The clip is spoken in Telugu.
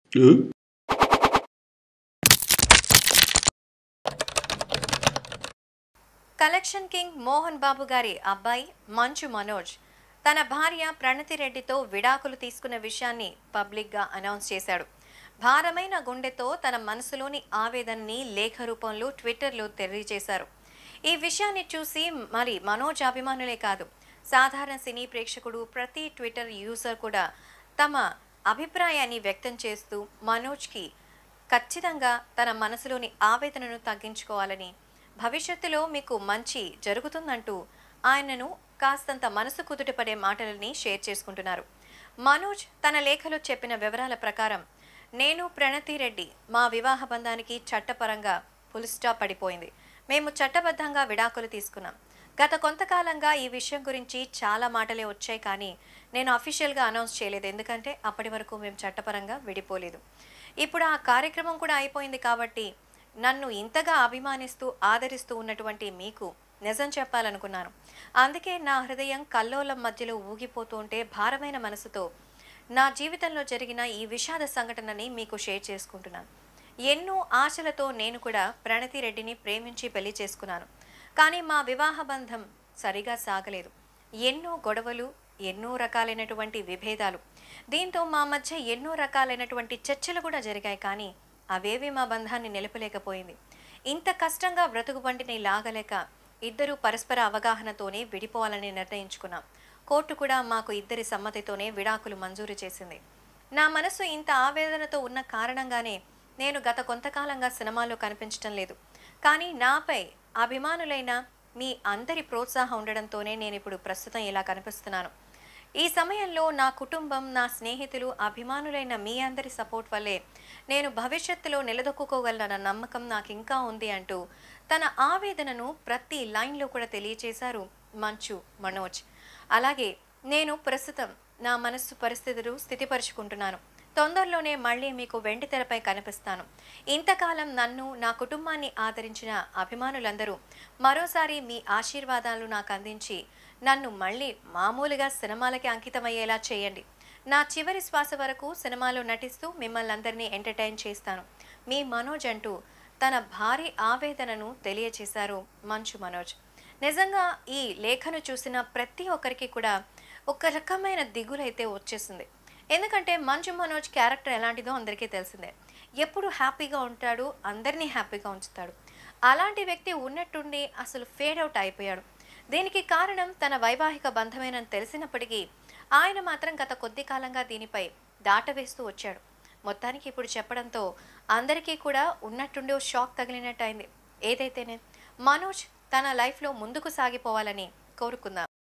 కలెక్షన్ కింగ్ మోహన్ బాబు గారి అబ్బాయి మంచు మనోజ్ తన భార్య ప్రణతి రెడ్డితో విడాకులు తీసుకున్న విషయాన్ని పబ్లిక్గా అనౌన్స్ చేశాడు భారమైన గుండెతో తన మనసులోని ఆవేదనని లేఖ రూపంలో ట్విట్టర్లో తెలియజేశారు ఈ విషయాన్ని చూసి మరి మనోజ్ అభిమానులే కాదు సాధారణ సినీ ప్రేక్షకుడు ప్రతి ట్విట్టర్ యూజర్ కూడా తమ అభిప్రాయాన్ని వ్యక్తం చేస్తూ మనోజ్కి ఖచ్చితంగా తన మనసులోని ఆవేదనను తగ్గించుకోవాలని భవిష్యత్తులో మీకు మంచి జరుగుతుందంటూ ఆయనను కాస్తంత మనసు కుదుటపడే మాటలని షేర్ చేసుకుంటున్నారు మనోజ్ తన లేఖలో చెప్పిన వివరాల ప్రకారం నేను ప్రణతి రెడ్డి మా వివాహ బంధానికి చట్టపరంగా ఫుల్ స్టాప్ పడిపోయింది మేము చట్టబద్ధంగా విడాకులు తీసుకున్నాం గత కొంతకాలంగా ఈ విషయం గురించి చాలా మాటలే వచ్చాయి కానీ నేను అఫీషియల్గా అనౌన్స్ చేయలేదు ఎందుకంటే అప్పటి వరకు మేము చట్టపరంగా విడిపోలేదు ఇప్పుడు ఆ కార్యక్రమం కూడా అయిపోయింది కాబట్టి నన్ను ఇంతగా అభిమానిస్తూ ఆదరిస్తూ ఉన్నటువంటి మీకు నిజం చెప్పాలనుకున్నాను అందుకే నా హృదయం కల్లోలం మధ్యలో ఊగిపోతూ ఉంటే భారమైన మనసుతో నా జీవితంలో జరిగిన ఈ విషాద సంఘటనని మీకు షేర్ చేసుకుంటున్నాను ఎన్నో ఆశలతో నేను కూడా ప్రణతి రెడ్డిని ప్రేమించి పెళ్లి చేసుకున్నాను కానీ మా వివాహ బంధం సరిగా సాగలేదు ఎన్నో గొడవలు ఎన్నో రకాలైనటువంటి విభేదాలు దీంతో మా మధ్య ఎన్నో రకాలైనటువంటి చర్చలు కూడా జరిగాయి కానీ అవేవి మా బంధాన్ని నిలపలేకపోయింది ఇంత కష్టంగా బ్రతుకు బండిని లాగలేక ఇద్దరు పరస్పర అవగాహనతోనే విడిపోవాలని నిర్ణయించుకున్నాం కోర్టు కూడా మాకు ఇద్దరి సమ్మతితోనే విడాకులు మంజూరు చేసింది నా మనసు ఇంత ఆవేదనతో ఉన్న కారణంగానే నేను గత కొంతకాలంగా సినిమాలో కనిపించడం లేదు కానీ నాపై అభిమానులైన మీ అందరి ప్రోత్సాహం ఉండడంతోనే నేను ఇప్పుడు ప్రస్తుతం ఇలా కనిపిస్తున్నాను ఈ సమయంలో నా కుటుంబం నా స్నేహితులు అభిమానులైన మీ అందరి సపోర్ట్ వల్లే నేను భవిష్యత్తులో నిలదొక్కుకోగలన నమ్మకం నాకు ఇంకా ఉంది అంటూ తన ఆవేదనను ప్రతి లైన్లో కూడా తెలియచేశారు మంచు మనోజ్ అలాగే నేను ప్రస్తుతం నా మనస్సు పరిస్థితులు స్థితిపరుచుకుంటున్నాను తొందరలోనే మళ్ళీ మీకు వెండి తెరపై కనిపిస్తాను ఇంతకాలం నన్ను నా కుటుంబాన్ని ఆదరించిన అభిమానులందరూ మరోసారి మీ ఆశీర్వాదాలు నాకు అందించి నన్ను మళ్ళీ మామూలుగా సినిమాలకి అంకితమయ్యేలా చేయండి నా చివరి శ్వాస వరకు సినిమాలో నటిస్తూ మిమ్మల్ని అందరినీ ఎంటర్టైన్ చేస్తాను మీ మనోజ్ అంటూ తన భారీ ఆవేదనను తెలియచేశారు మంచు మనోజ్ నిజంగా ఈ లేఖను చూసిన ప్రతి ఒక్కరికి కూడా ఒక రకమైన దిగులైతే వచ్చేసింది ఎందుకంటే మంచు మనోజ్ క్యారెక్టర్ ఎలాంటిదో అందరికీ తెలిసిందే ఎప్పుడు హ్యాపీగా ఉంటాడు అందరినీ హ్యాపీగా ఉంచుతాడు అలాంటి వ్యక్తి ఉన్నట్టుండి అసలు ఫేడ్ అవుట్ అయిపోయాడు దీనికి కారణం తన వైవాహిక బంధమేనని తెలిసినప్పటికీ ఆయన మాత్రం గత కొద్ది కాలంగా దీనిపై దాటవేస్తూ వచ్చాడు మొత్తానికి ఇప్పుడు చెప్పడంతో అందరికీ కూడా ఉన్నట్టుండి ఓ షాక్ తగిలినట్టు అయింది ఏదైతేనే మనోజ్ తన లైఫ్లో ముందుకు సాగిపోవాలని కోరుకుందాం